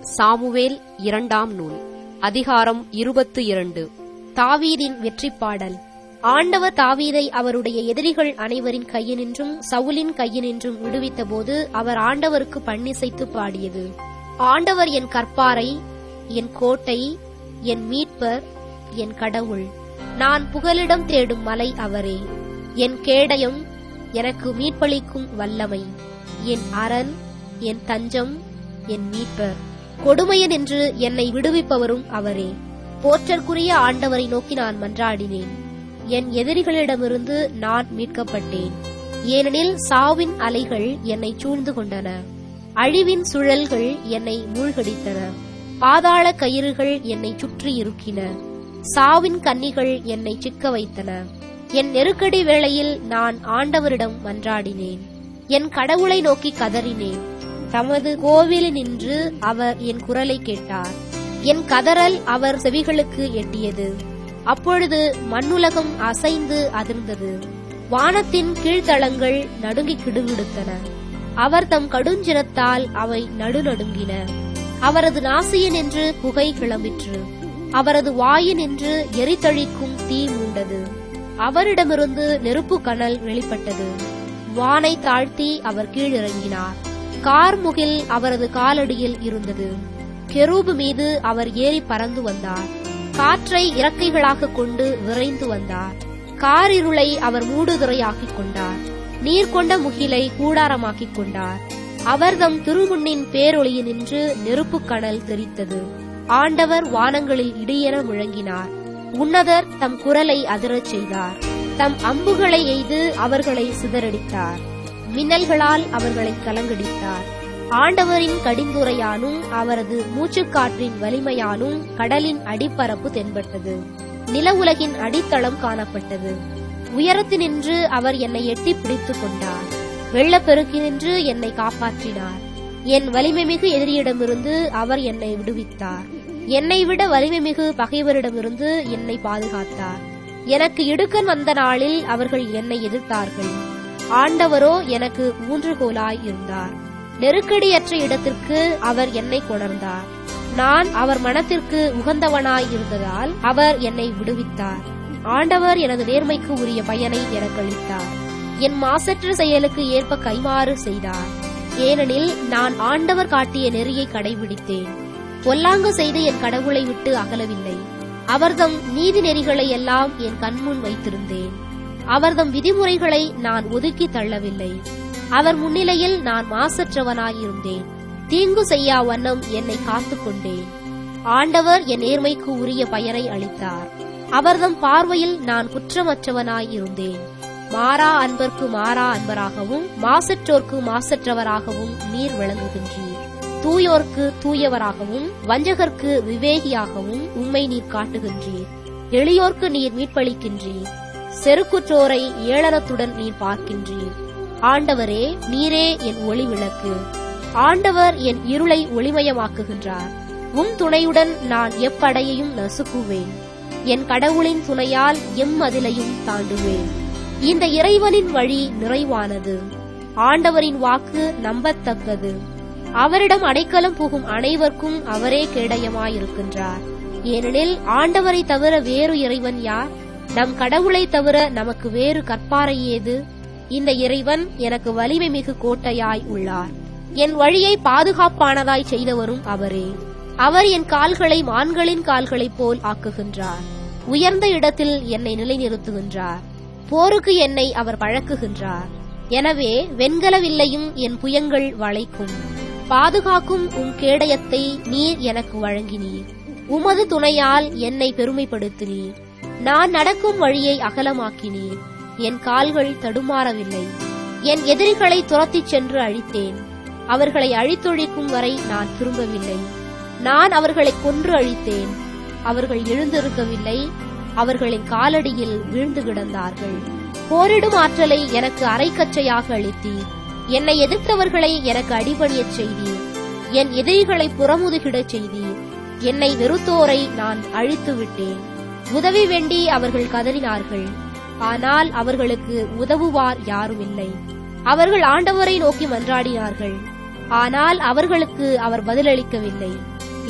Samuel இரண்டாம் நூல் அதிகாரம் இருபத்து இரண்டு தாவீதின் வெற்றி பாடல் ஆண்டவர் தாவீதை அவருடைய எதிரிகள் அனைவரின் கையினின்றும் சவுலின் கையினின்றும் விடுவித்தபோது அவர் ஆண்டவருக்கு பண்ணிசைத்து பாடியது ஆண்டவர் என் கற்பாரை என் கோட்டை என் மீட்பர் என் கடவுள் நான் புகலிடம் தேடும் மலை அவரே என் கேடயம் எனக்கு மீட்பளிக்கும் வல்லமை என் அரண் என் தஞ்சம் என் மீட்பர் கொடுமையனின்று என்னை விடுவிப்பவரும் அவரே போற்றற்குரிய ஆண்டவரை நோக்கி நான் மன்றாடினேன் என் எதிரிகளிடமிருந்து நான் மீட்கப்பட்டேன் ஏனெனில் சாவின் அலைகள் என்னை சூழ்ந்து கொண்டன அழிவின் சுழல்கள் என்னை மூழ்கடித்தன பாதாள கயிறுகள் என்னை சுற்றி இருக்கின சாவின் கன்னிகள் என்னை சிக்க வைத்தன என் நெருக்கடி வேளையில் நான் ஆண்டவரிடம் மன்றாடினேன் என் கடவுளை நோக்கி கதறினேன் தமது கோவிலினின்று அவர் என் குரலை கேட்டார் என் கதறல் அவர் செவிகளுக்கு எட்டியது அப்பொழுது மண்ணுலகம் அசைந்து அதிர்ந்தது வானத்தின் கீழ்த்தளங்கள் நடுங்கி கிடுகிடுத்தன அவர் தம் கடுஞ்சிரத்தால் அவை நடுநடுங்கின அவரது நாசியினின்று புகை கிளம்பிற்று அவரது வாயினின்று எரித்தழிக்கும் தீ மூண்டது அவரிடமிருந்து நெருப்பு கனல் வெளிப்பட்டது வானை தாழ்த்தி அவர் கீழிறங்கினார் கார்முகில் அவரது காலடியில் இருந்தது கெரூபு மீது அவர் ஏறி பறந்து வந்தார் காற்றை இறக்கைகளாக கொண்டு விரைந்து வந்தார் காரிருளை அவர் மூடுதுறையாக்கிக் கொண்டார் நீர் கொண்ட முகிலை கூடாரமாக்கிக் கொண்டார் அவர் தம் திருமுன்னின் பேரொளியினின்று நெருப்பு கணல் தெரித்தது ஆண்டவர் வானங்களில் இடியென முழங்கினார் உன்னதர் தம் குரலை அதிரச் செய்தார் தம் அம்புகளை எய்து அவர்களை சிதறடித்தார் மின்னல்களால் அவர்களை கலங்கடித்தார் ஆண்டவரின் கடிந்துரையானும் அவரது மூச்சுக்காற்றின் வலிமையானும் கடலின் அடிப்பரப்பு தென்பட்டது நில உலகின் அடித்தளம் காணப்பட்டது உயரத்தினின்று அவர் என்னை எட்டி பிடித்துக் கொண்டார் வெள்ளப்பெருக்கினின்று என்னை காப்பாற்றினார் என் வலிமைமிகு எதிரியிடமிருந்து அவர் என்னை விடுவித்தார் என்னை விட வலிமைமிகு பகைவரிடமிருந்து என்னை பாதுகாத்தார் எனக்கு இடுக்கன் வந்த நாளில் அவர்கள் என்னை எதிர்த்தார்கள் ஆண்டவரோ எனக்கு ஊன்றுகோலாய் இருந்தார் நெருக்கடியற்ற இடத்திற்கு அவர் என்னை கொணர்ந்தார் நான் அவர் மனத்திற்கு உகந்தவனாய் இருந்ததால் அவர் என்னை விடுவித்தார் ஆண்டவர் எனது நேர்மைக்கு உரிய பயனை எனக்கு அளித்தார் என் மாசற்ற செயலுக்கு ஏற்ப கைமாறு செய்தார் ஏனெனில் நான் ஆண்டவர் காட்டிய நெறியை கடைபிடித்தேன் பொல்லாங்கு செய்து என் கடவுளை விட்டு அகலவில்லை அவர்தம் நீதி நெறிகளை எல்லாம் என் கண்முன் வைத்திருந்தேன் அவர்தம் விதிமுறைகளை நான் ஒதுக்கி தள்ளவில்லை அவர் முன்னிலையில் நான் மாசற்றவனாயிருந்தேன் தீங்கு செய்யா வண்ணம் என்னை காத்துக் கொண்டேன் ஆண்டவர் என் நேர்மைக்கு உரிய பயனை அளித்தார் அவர்தம் பார்வையில் நான் குற்றமற்றவனாயிருந்தேன் மாறா அன்பர்க்கு மாறா அன்பராகவும் மாசற்றோர்க்கு மாசற்றவராகவும் நீர் விளங்குகின்றீர் தூயோர்க்கு தூயவராகவும் வஞ்சகர்க்கு விவேகியாகவும் உம்மை நீர் காட்டுகின்றீர் எளியோர்க்கு நீர் மீட்பளிக்கின்றீர் செருக்குற்றோரை ஏளனத்துடன் நீர் பார்க்கின்றீர் ஆண்டவரே நீரே என் ஒளி விளக்கு ஆண்டவர் என் இருளை ஒளிமயமாக்குகின்றார் உம் துணையுடன் நான் எப்படையையும் நசுக்குவேன் என் கடவுளின் துணையால் எம்மதிலையும் தாண்டுவேன் இந்த இறைவனின் வழி நிறைவானது ஆண்டவரின் வாக்கு நம்பத்தக்கது அவரிடம் அடைக்கலம் புகும் அனைவருக்கும் அவரே கேடயமாயிருக்கின்றார் ஏனெனில் ஆண்டவரை தவிர வேறு இறைவன் யார் நம் கடவுளை தவிர நமக்கு வேறு கற்பாரை ஏது இந்த இறைவன் எனக்கு வலிமை மிகு கோட்டையாய் உள்ளார் என் வழியை பாதுகாப்பானதாய் செய்தவரும் அவரே அவர் என் கால்களை மான்களின் கால்களைப் போல் ஆக்குகின்றார் உயர்ந்த இடத்தில் என்னை நிலைநிறுத்துகின்றார் போருக்கு என்னை அவர் பழக்குகின்றார் எனவே வெண்கல வில்லையும் என் புயங்கள் வளைக்கும் பாதுகாக்கும் உம் கேடயத்தை நீர் எனக்கு வழங்கினீர் உமது துணையால் என்னை பெருமைப்படுத்தினீர் நான் நடக்கும் வழியை அகலமாக்கினீர் என் கால்கள் தடுமாறவில்லை என் எதிரிகளை துரத்திச் சென்று அழித்தேன் அவர்களை அழித்தொழிக்கும் வரை நான் திரும்பவில்லை நான் அவர்களை கொன்று அழித்தேன் அவர்கள் எழுந்திருக்கவில்லை அவர்களின் காலடியில் வீழ்ந்து கிடந்தார்கள் போரிடும் ஆற்றலை எனக்கு அரைக்கச்சையாக அளித்தீர் என்னை எதிர்த்தவர்களை எனக்கு அடிபணியச் செய்தீர் என் எதிரிகளை புறமுதுகிடச் செய்தீர் என்னை வெறுத்தோரை நான் அழித்து விட்டேன் உதவி வேண்டி அவர்கள் கதறினார்கள் ஆனால் அவர்களுக்கு உதவுவார் யாரும் இல்லை அவர்கள் ஆண்டவரை நோக்கி மன்றாடினார்கள் ஆனால் அவர்களுக்கு அவர் பதிலளிக்கவில்லை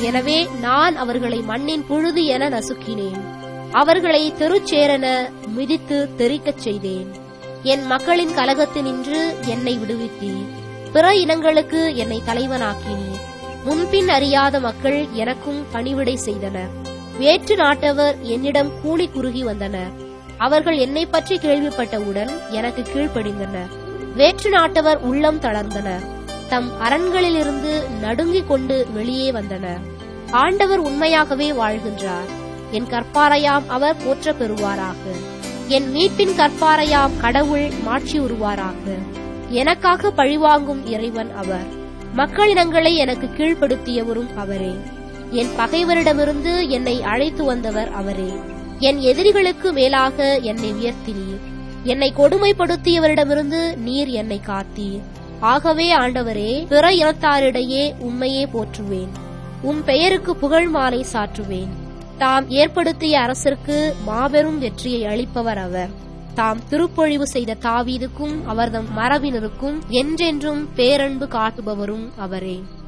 எனவே நான் அவர்களை மண்ணின் புழுதி என நசுக்கினேன் அவர்களை தெருச்சேரென மிதித்து தெறிக்கச் செய்தேன் என் மக்களின் கலகத்தினின்று என்னை விடுவித்தீர் பிற இனங்களுக்கு என்னை தலைவனாக்கினீர் முன்பின் அறியாத மக்கள் எனக்கும் பணிவிடை செய்தனர் வேற்று நாட்டவர் என்னிடம் கூலி குறுகி வந்தனர் அவர்கள் என்னை பற்றி கேள்விப்பட்டவுடன் எனக்கு கீழ்ப்படிந்தனர் வேற்று நாட்டவர் உள்ளம் தளர்ந்தனர் தம் அரண்களிலிருந்து நடுங்கிக் கொண்டு வெளியே வந்தனர் ஆண்டவர் உண்மையாகவே வாழ்கின்றார் என் கற்பாரையாம் அவர் போற்ற பெறுவாராக என் மீட்பின் கற்பாரையாம் கடவுள் மாட்சி உருவாராக எனக்காக பழிவாங்கும் இறைவன் அவர் மக்களினங்களை எனக்கு கீழ்ப்படுத்தியவரும் அவரே என் பகைவரிடமிருந்து என்னை அழைத்து வந்தவர் அவரே என் எதிரிகளுக்கு மேலாக என்னை உயர்த்தினீர் என்னை கொடுமைப்படுத்தியவரிடமிருந்து நீர் என்னை காத்தீர் ஆகவே ஆண்டவரே பிற இனத்தாரிடையே உம்மையே போற்றுவேன் உம் பெயருக்கு புகழ் மாலை சாற்றுவேன் தாம் ஏற்படுத்திய அரசிற்கு மாபெரும் வெற்றியை அளிப்பவர் அவர் தாம் திருப்பொழிவு செய்த தாவீதுக்கும் அவர்தம் மரபினருக்கும் என்றென்றும் பேரன்பு காட்டுபவரும் அவரே